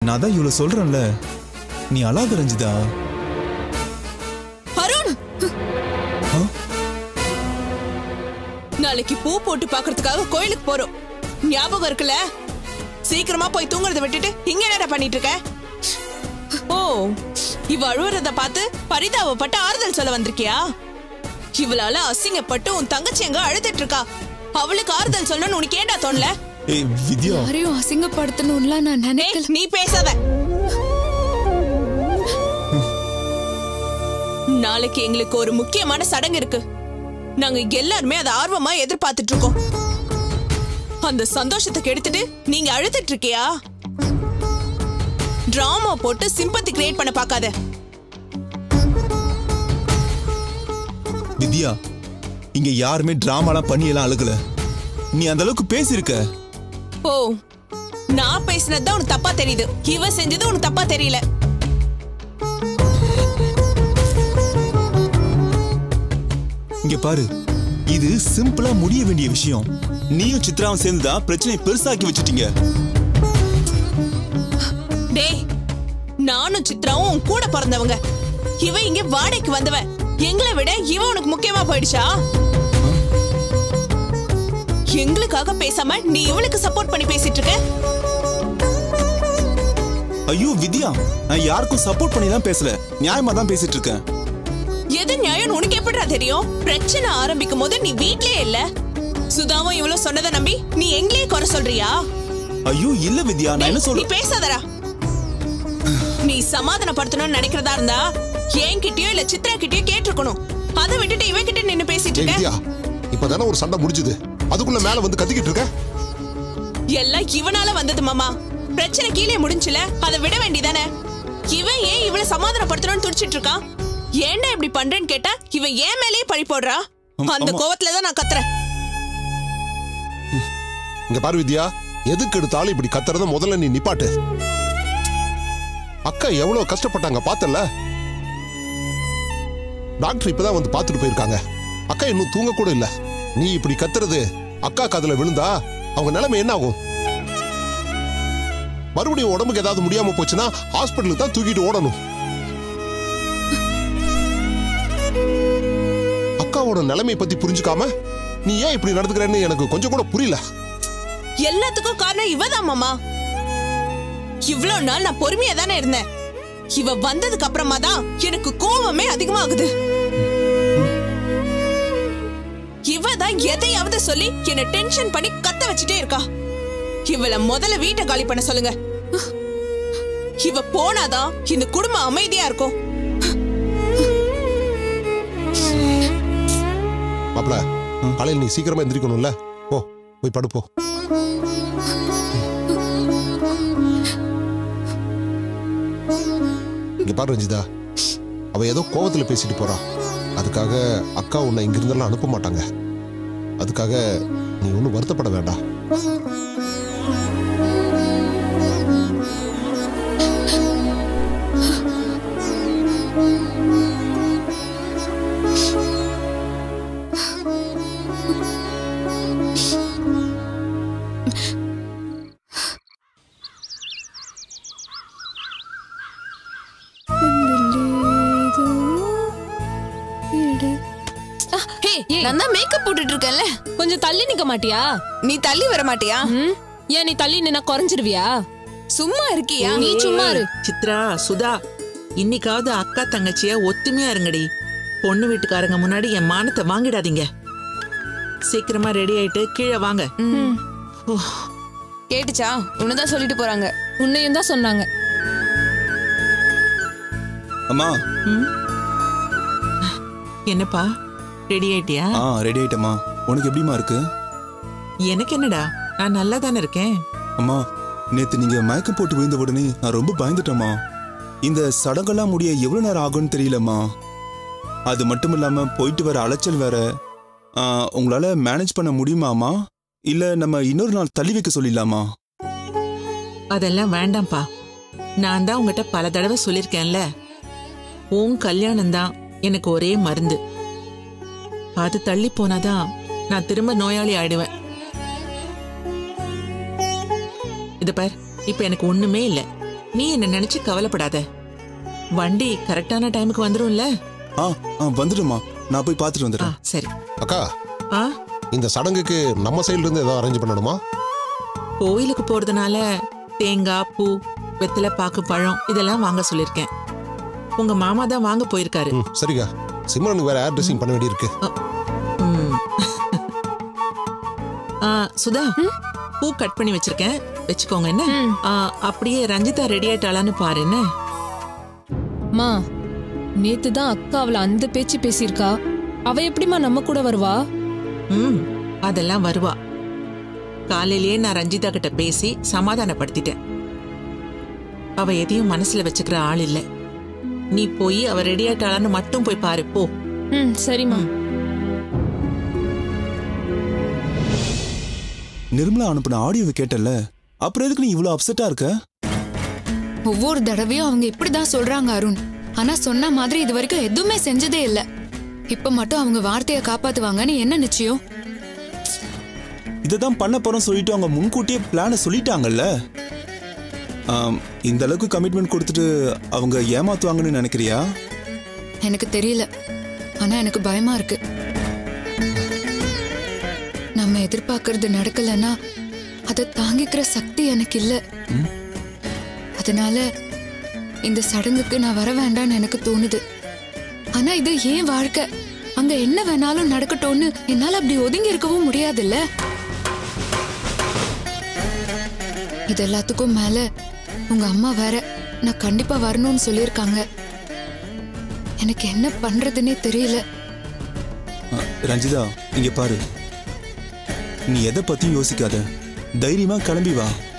நான் தான் இவ்வளவு சொல்றேன்ல நீ அழாத ரஞ்சிதா அருண் ஆ? நாளைக்கு பூ போட்டு பாக்குறதுக்காக கோயிலுக்கு போறோம் ஞாபகம் இருக்குல்ல சீக்கிரமா போய் தூங்குறத விட்டுட்டு இங்க என்னடா பண்ணிட்டு இருக்க ஓ இவ அழுவுறத பார்த்து பரிதாபப்பட்டு ஆறுதல் சொல்ல வந்திருக்கியா இவளால அசிங்கப்பட்டு உன் தங்கச்சி எங்க அழுதுட்டு இருக்கா அவளுக்கு ஆறுதல் சொல்லணும்னு உனக்கு ஏன்டா தோணல ஏய் வித்யா யாரையும் அசிங்கப்படுத்தணும்லாம் நான் ஏய், நினைக்கல நீ பேசாத நாளைக்கு எங்களுக்கு ஒரு முக்கியமான சடங்கு இருக்கு நாங்க எல்லாருமே அதை ஆர்வமா எதிர்பார்த்துட்டு இருக்கோம் அந்த சந்தோஷத்தை கெடுத்துட்டு நீங்க அழுதுட்டு இருக்கியா டிராமா போட்டு சிம்பத்தி கிரியேட் பண்ண பார்க்காத வித்யா இங்க யாருமே டிராமாலாம் பண்ணி எல்லாம் அழுகல நீ அந்த அளவுக்கு பேசியிருக்க ஓ நான் பேசினது உனக்கு தப்பா தெரியுது இவ செஞ்சது உனக்கு தப்பா தெரியல இங்க பாரு இது சிம்பிளா முடிய வேண்டிய விஷயம் நீயும் சித்ராவும் சேர்ந்துதான் பிரச்சனையை பெருசாக்கி வச்சுட்டீங்க டேய் நானும் சித்ராவும் உன் கூட பிறந்தவங்க இவ இங்க வாடகைக்கு வந்தவ எங்களை விட இவ உனக்கு முக்கியமா போயிடுச்சா எங்களுக்காக பேசாம நீ இவளுக்கு சப்போர்ட் பண்ணி பேசிட்டு இருக்க ஐயோ வித்யா நான் யாருக்கும் சப்போர்ட் பண்ணி தான் பேசல நியாயமா தான் பேசிட்டு இருக்கேன் எது நியாயம் உனக்கு எப்படிடா தெரியும் பிரச்சனை ஆரம்பிக்கும் போது நீ வீட்லயே இல்ல சுதாவும் இவ்வளவு சொன்னதை நம்பி நீ எங்களையே குறை சொல்றியா ஐயோ இல்ல வித்யா நான் என்ன நீ சொல்றேன் பேசாதடா நீ சமாதானப்படுத்தணும்னு நினைக்கிறதா இருந்தா என்கிட்டயோ இல்ல சித்ரா கிட்டயோ கேட்டிருக்கணும் அதை விட்டுட்டு இவன் கிட்ட நின்னு பேசிட்டு ஏய் இருக்க வித்யா இப்பதானே ஒரு சண்டை முடிஞ்சது அதுக்குள்ள மேல வந்து கத்திக்கிட்டு இருக்க எல்லாம் இவனால வந்தது மாமா பிரச்சனை கீழே முடிஞ்சுல அதை விட வேண்டியதானே இவன் ஏன் இவள சமாதானப்படுத்தணும்னு துடிச்சிட்டு இருக்கான் ஏன்டா இப்படி பண்றேன்னு கேட்டா இவன் ஏன் மேலேயே பழி போடுறா ஆமா, அந்த ஆமா. கோவத்துல தான் நான் கத்துறேன் இங்க பாரு வித்யா எதுக்கு எடுத்தாலும் இப்படி கத்துறத முதல்ல நீ நிப்பாட்டு அக்கா எவ்வளவு கஷ்டப்பட்டாங்க பார்த்தல டாக்டர் இப்பதான் வந்து பார்த்துட்டு போயிருக்காங்க அக்கா இன்னும் தூங்க கூட இல்ல நீ இப்படி கத்துறது அக்கா காதுல விழுந்தா அவங்க நிலைமை என்ன ஆகும் மறுபடியும் உடம்புக்கு ஏதாவது முடியாம போச்சுன்னா ஹாஸ்பிட்டலுக்கு தான் தூக்கிட்டு ஓடணும் அக்காவோட நிலைமை பத்தி புரிஞ்சுக்காம நீ ஏன் இப்படி நடந்துக்கிறேன்னு எனக்கு கொஞ்சம் கூட புரியல எல்லாத்துக்கும் காரணம் இவதான் மாமா இவ்வளவு நாள் நான் பொறுமையா தானே இருந்தேன் இவ வந்ததுக்கு அப்புறமா தான் எனக்கு கோவமே அதிகமாகுது இவ தான் எதையாவது சொல்லி என்ன டென்ஷன் பண்ணி கத்த வச்சுட்டே இருக்கா இவள முதல்ல வீட்டை காலி பண்ண சொல்லுங்க இவ போனாதான் இந்த குடும்பம் அமைதியா இருக்கும் மாப்ள காலையில் நீ சீக்கிரமா எந்திரிக்கணும்ல போ போய் படுப்போ இங்க பாரு ரஞ்சிதா அவ ஏதோ கோவத்துல பேசிட்டு போறா அதுக்காக அக்கா உன்னை இங்கிருந்தெல்லாம் அனுப்ப மாட்டாங்க அதுக்காக நீ ஒன்றும் வருத்தப்பட வேண்டாம் ஹே நான் தான் மேக்கப் போட்டுட்டு இருக்கேன்ல கொஞ்சம் தள்ளி நிக்க மாட்டியா நீ தள்ளி வர மாட்டியா ம்? ஏன் நீ தள்ளி நின்னா குறைஞ்சிருவியா சும்மா இருக்கியா நீ சும்மா இரு சித்ரா சுதா இன்னைக்காவது அக்கா தங்கச்சிய ஒத்துமையா இருங்கடி பொண்ணு வீட்டுக்காரங்க முன்னாடி என் மானத்தை வாங்கிடாதீங்க சீக்கிரமா ரெடி ஆயிட்டு கீழே வாங்க ஓ, கேட்டுச்சா உன்னதான் சொல்லிட்டு போறாங்க உன்னையும் தான் சொன்னாங்க அம்மா என்னப்பா ரெடி ஆயிட்டியா ஆ ரெடி ஆயிட்டம்மா உனக்கு எப்படிமா இருக்கு எனக்கு என்னடா நான் நல்லா தானே இருக்கேன் அம்மா நேத்து நீங்க மயக்கம் போட்டு விழுந்த உடனே நான் ரொம்ப பயந்துட்டேம்மா இந்த சடங்கெல்லாம் முடிய எவ்வளவு நேரம் ஆகும்னு தெரியலம்மா அது மட்டும் இல்லாம போயிட்டு வர அலைச்சல் வேற ஆ, உங்களால மேனேஜ் பண்ண முடியுமாம்மா இல்ல நம்ம இன்னொரு நாள் தள்ளி வைக்க சொல்லிடலாமா அதெல்லாம் வேண்டாம்ப்பா நான் தான் உங்ககிட்ட பல தடவை சொல்லிருக்கேன்ல உன் கல்யாணம் தான் எனக்கு ஒரே மருந்து அது தள்ளி போனாதான் நான் திரும்ப நோயாளி ஆயிடுவேன் இத பார் இப்ப எனக்கு ஒண்ணுமே இல்ல நீ என்ன நினைச்சு கவலைப்படாத வண்டி கரெக்டான டைமுக்கு வந்துரும்ல ஆ ஆ வந்துடுமா நான் போய் பார்த்துட்டு ஆ வந்துடுறேன் சரி அக்கா ஆ இந்த சடங்குக்கு நம்ம சைடுல இருந்து ஏதாவது அரேஞ்ச் பண்ணணுமா கோயிலுக்கு போறதுனால தேங்காய் பூ வெத்தலை பாக்கு பழம் இதெல்லாம் வாங்க சொல்லிருக்கேன் உங்க மாமா தான் வாங்க போயிருக்காரு ம் சரிக்கா சிம்ரனுக்கு வேற ஏர் ட்ரெஸ்ஸிங் பண்ண வேண்டியிருக்கு ம். ஆ, சுதா பூ கட் பண்ணி வச்சிருக்கேன் வச்சுக்கோங்க என்ன ஆ, அப்படியே ரஞ்சிதா ரெடி ஆயிட்டாளான்னு பாரு என்ன மா நேத்து தான் அக்கா அவளை அந்த பேச்சு பேசியிருக்கா அவ எப்படிம்மா நம்ம கூட வருவா ம் அதெல்லாம் வருவா காலையிலேயே நான் ரஞ்சிதா கிட்ட பேசி சமாதானப்படுத்திட்டேன் அவ எதையும் மனசுல வச்சுக்கிற ஆள் இல்ல நீ போய் அவ ரெடி ஆயிட்டாளான்னு மட்டும் போய் பாரு போ ம் சரிம்மா நிர்மலா அனுப்பின ஆடியோவை கேட்டல அப்புறம் எதுக்கு நீ இவ்வளவு அப்செட்டா இருக்க ஒவ்வொரு தடவையும் அவங்க இப்படிதான் சொல்றாங்க அருண் ஆனா சொன்ன மாதிரி இது வரைக்கும் எதுவுமே செஞ்சதே இல்ல இப்ப மட்டும் அவங்க வார்த்தையை காப்பாத்துவாங்கன்னு என்ன நிச்சயம் இதைதான் பண்ண போறோம் சொல்லிட்டு அவங்க முன்கூட்டியே பிளானை சொல்லிட்டாங்கல்ல ஆம், இந்த அளவுக்கு கமிட்மெண்ட் கொடுத்துட்டு அவங்க ஏமாத்துவாங்கன்னு நினைக்கிறியா எனக்கு தெரியல ஆனா எனக்கு பயமா இருக்கு நம்ம எதிர்பார்க்கறது நடக்கலன்னா அதை தாங்கிக்கிற சக்தி எனக்கு இல்ல அதனால இந்த சடங்குக்கு நான் வர வேண்டாம்னு எனக்கு தோணுது ஆனா இது ஏன் வாழ்க்கை அங்க என்ன வேணாலும் நடக்கட்டும்னு என்னால அப்படி ஒதுங்கி இருக்கவும் முடியாதுல்ல இது எல்லாத்துக்கும் மேல உங்க அம்மா வேற நான் கண்டிப்பா வரணும்னு சொல்லியிருக்காங்க எனக்கு என்ன பண்றதுன்னே தெரியல ஆ, ரஞ்சிதா இங்க பாரு நீ எதை பத்தியும் யோசிக்காத தைரியமா கிளம்பி வா